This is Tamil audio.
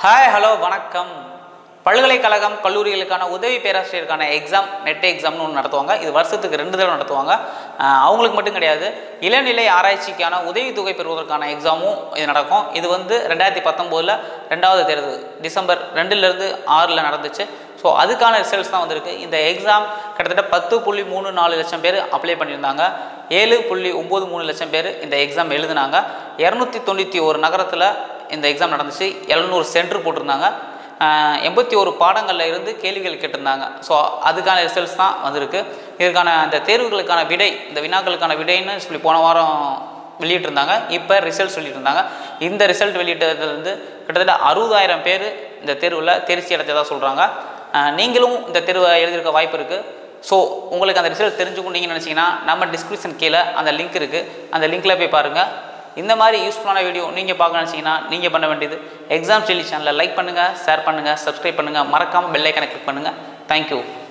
ஹாய் ஹலோ வணக்கம் பல்கலைக்கழகம் கல்லூரிகளுக்கான உதவி பேராசிரியருக்கான எக்ஸாம் நெட் எக்ஸாம்னு ஒன்று நடத்துவாங்க இது வருஷத்துக்கு ரெண்டு தடவை நடத்துவாங்க ஆஹ் அவங்களுக்கு மட்டும் கிடையாது இளநிலை ஆராய்ச்சிக்கான உதவித்தொகை பெறுவதற்கான எக்ஸாமும் இது நடக்கும் இது வந்து ரெண்டாயிரத்தி பத்தொம்போதில் ரெண்டாவது தேர்வு டிசம்பர் ரெண்டுலேருந்து ஆறில் நடந்துச்சு ஸோ அதுக்கான ரிசல்ட்ஸ் தான் வந்திருக்கு இந்த எக்ஸாம் கிட்டத்தட்ட பத்து புள்ளி மூணு நாலு லட்சம் பேர் அப்ளை பண்ணியிருந்தாங்க ஏழு புள்ளி ஒம்பது மூணு லட்சம் பேர் இந்த எக்ஸாம் எழுதினாங்க இரநூத்தி தொண்ணூற்றி ஒரு நகரத்தில் இந்த எக்ஸாம் நடந்துச்சு எழுநூறு சென்டர் போட்டிருந்தாங்க எண்பத்தி ஒரு பாடங்களில் இருந்து கேள்விகள் கேட்டிருந்தாங்க ஸோ அதுக்கான ரிசல்ட்ஸ் தான் வந்திருக்கு இதற்கான அந்த தேர்வுகளுக்கான விடை இந்த வினாக்களுக்கான விடைன்னு சொல்லி போன வாரம் வெளியிட்டிருந்தாங்க இப்போ ரிசல்ட் சொல்லியிருந்தாங்க இந்த ரிசல்ட் வெளியிட்டதுலேருந்து கிட்டத்தட்ட அறுபதாயிரம் பேர் இந்த தேர்வில் தேர்ச்சி அடைஞ்சதாக சொல்கிறாங்க நீங்களும் இந்த தேர்வை எழுதியிருக்க வாய்ப்பு இருக்குது ஸோ உங்களுக்கு அந்த ரிசல்ட் தெரிஞ்சுக்கும் நீங்கள் நினச்சிங்கன்னா நம்ம டிஸ்கிரிப்ஷன் கீழே அந்த லிங்க் இருக்குது அந்த லிங்க்கில் போய் பாருங்கள் இந்த மாதிரி யூஸ்ஃபுல்லான வீடியோ நீங்கள் பார்க்க நினச்சிங்கன்னா நீங்கள் பண்ண வேண்டியது எக்ஸாம் டெலி சேனலை லைக் பண்ணுங்கள் ஷேர் பண்ணுங்கள் சப்ஸ்கிரைப் பண்ணுங்கள் மறக்காமல் பெல் ஐக்கனை கிளிக் பண்ணுங்கள் தேங்க்யூ